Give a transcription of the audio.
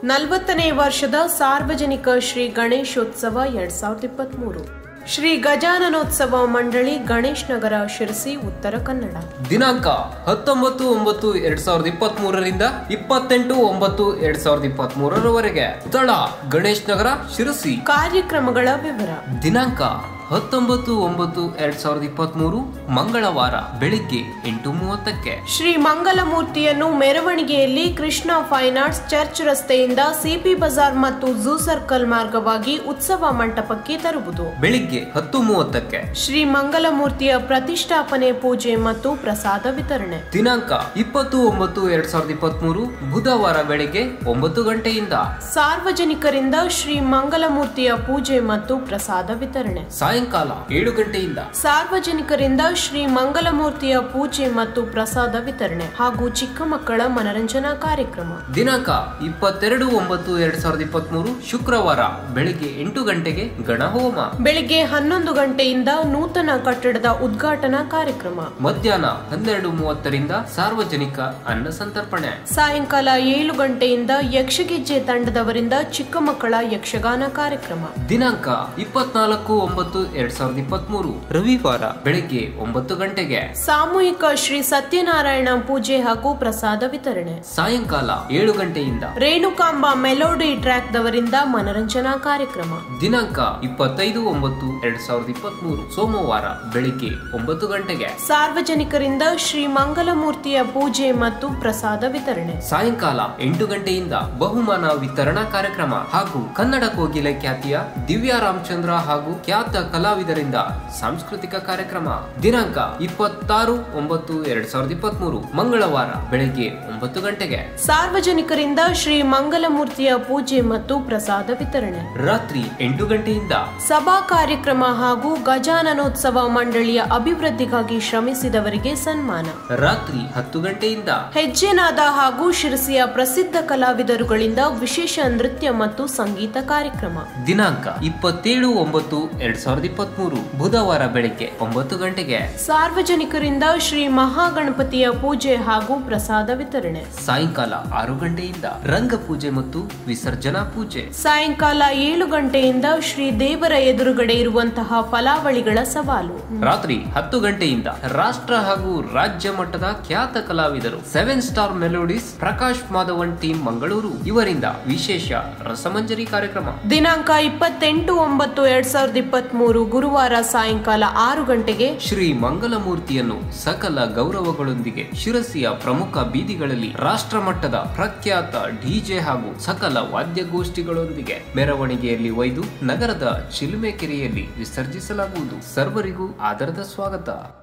ನಲವತ್ತನೇ ವರ್ಷದ ಸಾರ್ವಜನಿಕ ಶ್ರೀ ಗಣೇಶೋತ್ಸವ ಎರಡ್ ಸಾವಿರದ ಇಪ್ಪತ್ಮೂರು ಶ್ರೀ ಗಜಾನನೋತ್ಸವ ಮಂಡಳಿ ಗಣೇಶ್ ನಗರ ಶಿರಸಿ ಉತ್ತರ ಕನ್ನಡ ದಿನಾಂಕ ಹತ್ತೊಂಬತ್ತು ಒಂಬತ್ತು ಎರಡ್ ಸಾವಿರದ ಇಪ್ಪತ್ತ್ ಮೂರರಿಂದ ಇಪ್ಪತ್ತೆಂಟು ಒಂಬತ್ತು ಎರಡ್ ಸಾವಿರದ ಇಪ್ಪತ್ತ್ ಮೂರರವರೆಗೆ ಸ್ಥಳ ಗಣೇಶ್ ನಗರ ಶಿರಸಿ ಕಾರ್ಯಕ್ರಮಗಳ ವಿವರ ದಿನಾಂಕ ಹತ್ತೊಂಬತ್ತು ಒಂಬತ್ತು ಎರಡ್ ಸಾವಿರದ ಇಪ್ಪತ್ತ್ ಮೂರು ಮಂಗಳವಾರ ಬೆಳಿಗ್ಗೆ ಎಂಟು ಮೂವತ್ತಕ್ಕೆ ಶ್ರೀ ಮಂಗಲಮೂರ್ತಿಯನ್ನು ಮೆರವಣಿಗೆಯಲ್ಲಿ ಕೃಷ್ಣ ಫೈನ್ ಆರ್ಟ್ಸ್ ಚರ್ಚ್ ರಸ್ತೆಯಿಂದ ಸಿಪಿ ಬಜಾರ್ ಮತ್ತು ಝೂ ಸರ್ಕಲ್ ಮಾರ್ಗವಾಗಿ ಉತ್ಸವ ಮಂಟಪಕ್ಕೆ ತರುವುದು ಬೆಳಿಗ್ಗೆ ಹತ್ತು ಮೂವತ್ತಕ್ಕೆ ಶ್ರೀ ಮಂಗಲಮೂರ್ತಿಯ ಪ್ರತಿಷ್ಠಾಪನೆ ಪೂಜೆ ಮತ್ತು ಪ್ರಸಾದ ವಿತರಣೆ ದಿನಾಂಕ ಇಪ್ಪತ್ತು ಒಂಬತ್ತು ಎರಡ್ ಸಾವಿರದ ಇಪ್ಪತ್ತ್ ಮೂರು ಬುಧವಾರ ಬೆಳಿಗ್ಗೆ ಒಂಬತ್ತು ಗಂಟೆಯಿಂದ ಸಾರ್ವಜನಿಕರಿಂದ ಶ್ರೀ ಮಂಗಲಮೂರ್ತಿಯ ಪೂಜೆ ಮತ್ತು ಪ್ರಸಾದ ವಿತರಣೆ ಸಾಯಂಕಾಲ ಏಳು ಗಂಟೆಯಿಂದ ಸಾರ್ವಜನಿಕರಿಂದ ಶ್ರೀ ಮಂಗಲಮೂರ್ತಿಯ ಪೂಜೆ ಮತ್ತು ಪ್ರಸಾದ ವಿತರಣೆ ಹಾಗೂ ಚಿಕ್ಕ ಮಕ್ಕಳ ಮನರಂಜನಾ ಕಾರ್ಯಕ್ರಮ ದಿನಾಂಕ ಇಪ್ಪತ್ತೆರಡು ಒಂಬತ್ತು ಎರಡ್ ಸಾವಿರದ ಇಪ್ಪತ್ತ್ ಮೂರು ಶುಕ್ರವಾರ ಬೆಳಿಗ್ಗೆ ಎಂಟು ಗಂಟೆಗೆ ಗಣಹೋಮ ಬೆಳಿಗ್ಗೆ ಹನ್ನೊಂದು ಗಂಟೆಯಿಂದ ನೂತನ ಕಟ್ಟಡದ ಉದ್ಘಾಟನಾ ಕಾರ್ಯಕ್ರಮ ಮಧ್ಯಾಹ್ನ ಹನ್ನೆರಡು ಮೂವತ್ತರಿಂದ ಸಾರ್ವಜನಿಕ ಅನ್ನ ಸಂತರ್ಪಣೆ ಸಾಯಂಕಾಲ ಏಳು ಗಂಟೆಯಿಂದ ಯಕ್ಷಗೆಜ್ಜೆ ತಂಡದವರಿಂದ ಚಿಕ್ಕ ಮಕ್ಕಳ ಯಕ್ಷಗಾನ ಕಾರ್ಯಕ್ರಮ ದಿನಾಂಕ ಇಪ್ಪತ್ನಾಲ್ಕು ಒಂಬತ್ತು ಎರಡ್ ಸಾವಿರದ ಇಪ್ಪತ್ತ್ ಮೂರು ರವಿವಾರ ಬೆಳಿಗ್ಗೆ ಒಂಬತ್ತು ಗಂಟೆಗೆ ಸಾಮೂಹಿಕ ಶ್ರೀ ಸತ್ಯನಾರಾಯಣ ಪೂಜೆ ಹಾಗೂ ಪ್ರಸಾದ ವಿತರಣೆ ಸಾಯಂಕಾಲ ಏಳು ಗಂಟೆಯಿಂದ ರೇಣುಕಾಂಬ ಮೆಲೋಡಿ ಟ್ರ್ಯಾಕ್ ದವರಿಂದ ಮನರಂಜನಾ ಕಾರ್ಯಕ್ರಮ ದಿನಾಂಕ ಇಪ್ಪತ್ತೈದು ಒಂಬತ್ತು ಎರಡ್ ಸಾವಿರದ ಇಪ್ಪತ್ತ್ ಮೂರು ಸೋಮವಾರ ಬೆಳಿಗ್ಗೆ ಒಂಬತ್ತು ಗಂಟೆಗೆ ಸಾರ್ವಜನಿಕರಿಂದ ಶ್ರೀ ಮಂಗಲಮೂರ್ತಿಯ ಪೂಜೆ ಮತ್ತು ಪ್ರಸಾದ ವಿತರಣೆ ಸಾಯಂಕಾಲ ಎಂಟು ಗಂಟೆಯಿಂದ ಬಹುಮಾನ ವಿತರಣಾ ಕಾರ್ಯಕ್ರಮ ಹಾಗೂ ಕನ್ನಡ ಕೋಗಿಲೆ ಖ್ಯಾತಿಯ ದಿವ್ಯಾ ರಾಮಚಂದ್ರ ಹಾಗೂ ಖ್ಯಾತ ಕಲಾವಿದರಿಂದ ಸಾಂಸ್ಕೃತಿಕ ಕಾರ್ಯಕ್ರಮ ದಿನಾಂಕ ಇಪ್ಪತ್ತಾರು ಒಂಬತ್ತು ಎರಡ್ ಸಾವಿರದ ಇಪ್ಪತ್ತ್ ಮೂರು ಮಂಗಳವಾರ ಬೆಳಗ್ಗೆ ಒಂಬತ್ತು ಗಂಟೆಗೆ ಸಾರ್ವಜನಿಕರಿಂದ ಶ್ರೀ ಮಂಗಲಮೂರ್ತಿಯ ಪೂಜೆ ಮತ್ತು ಪ್ರಸಾದ ವಿತರಣೆ ರಾತ್ರಿ ಎಂಟು ಗಂಟೆಯಿಂದ ಸಭಾ ಕಾರ್ಯಕ್ರಮ ಹಾಗೂ ಗಜಾನನೋತ್ಸವ ಮಂಡಳಿಯ ಅಭಿವೃದ್ಧಿಗಾಗಿ ಶ್ರಮಿಸಿದವರಿಗೆ ಸನ್ಮಾನ ರಾತ್ರಿ ಹತ್ತು ಗಂಟೆಯಿಂದ ಹೆಜ್ಜೆನಾದ ಹಾಗೂ ಶಿರಸಿಯ ಪ್ರಸಿದ್ಧ ಕಲಾವಿದರುಗಳಿಂದ ವಿಶೇಷ ನೃತ್ಯ ಮತ್ತು ಸಂಗೀತ ಕಾರ್ಯಕ್ರಮ ದಿನಾಂಕ ಇಪ್ಪತ್ತೇಳು ಒಂಬತ್ತು ಎರಡ್ ಸಾವಿರದ ಇಪ್ಪತ್ತ್ ಮೂರು ಬುಧವಾರ ಬೆಳಗ್ಗೆ ಒಂಬತ್ತು ಗಂಟೆಗೆ ಸಾರ್ವಜನಿಕರಿಂದ ಶ್ರೀ ಮಹಾಗಣಪತಿಯ ಪೂಜೆ ಹಾಗೂ ಪ್ರಸಾದ ವಿತರಣೆ ಸಾಯಂಕಾಲ ಆರು ಗಂಟೆಯಿಂದ ರಂಗ ಪೂಜೆ ಮತ್ತು ವಿಸರ್ಜನಾ ಪೂಜೆ ಸಾಯಂಕಾಲ ಏಳು ಗಂಟೆಯಿಂದ ಶ್ರೀ ದೇವರ ಎದುರುಗಡೆ ಇರುವಂತಹ ಫಲಾವಳಿಗಳ ಸವಾಲು ರಾತ್ರಿ ಹತ್ತು ಗಂಟೆಯಿಂದ ರಾಷ್ಟ್ರ ಹಾಗೂ ರಾಜ್ಯ ಮಟ್ಟದ ಖ್ಯಾತ ಕಲಾವಿದರು seven star melodies Prakash Madhavan team Mangaluru ಇವರಿಂದ ವಿಶೇಷ ರಸಮಂಜರಿ ಕಾರ್ಯಕ್ರಮ ದಿನಾಂಕ ಇಪ್ಪತ್ತೆಂಟು ಒಂಬತ್ತು ಎರಡ್ ಸಾವಿರದ ಇಪ್ಪತ್ತ್ ಮೂರು ಗುರುವಾರ ಸಾಯಂಕಾಲ ಆರು ಗಂಟೆಗೆ ಶ್ರೀ ಮಂಗಲಮೂರ್ತಿಯನ್ನು ಸಕಲ ಗೌರವಗಳೊಂದಿಗೆ ಶಿರಸಿಯ ಪ್ರಮುಖ ಬೀದಿಗಳಲ್ಲಿ ರಾಷ್ಟ್ರ ಮಟ್ಟದ ಪ್ರಖ್ಯಾತ ಡಿಜೆ ಹಾಗೂ ಸಕಲ ವಾದ್ಯಗೋಷ್ಠಿಗಳೊಂದಿಗೆ ಮೆರವಣಿಗೆಯಲ್ಲಿ ಒಯ್ದು ನಗರದ ಚಿಲುಮೆಕೆರೆಯಲ್ಲಿ ವಿಸರ್ಜಿಸಲಾಗುವುದು ಸರ್ವರಿಗೂ ಆದರದ ಸ್ವಾಗತ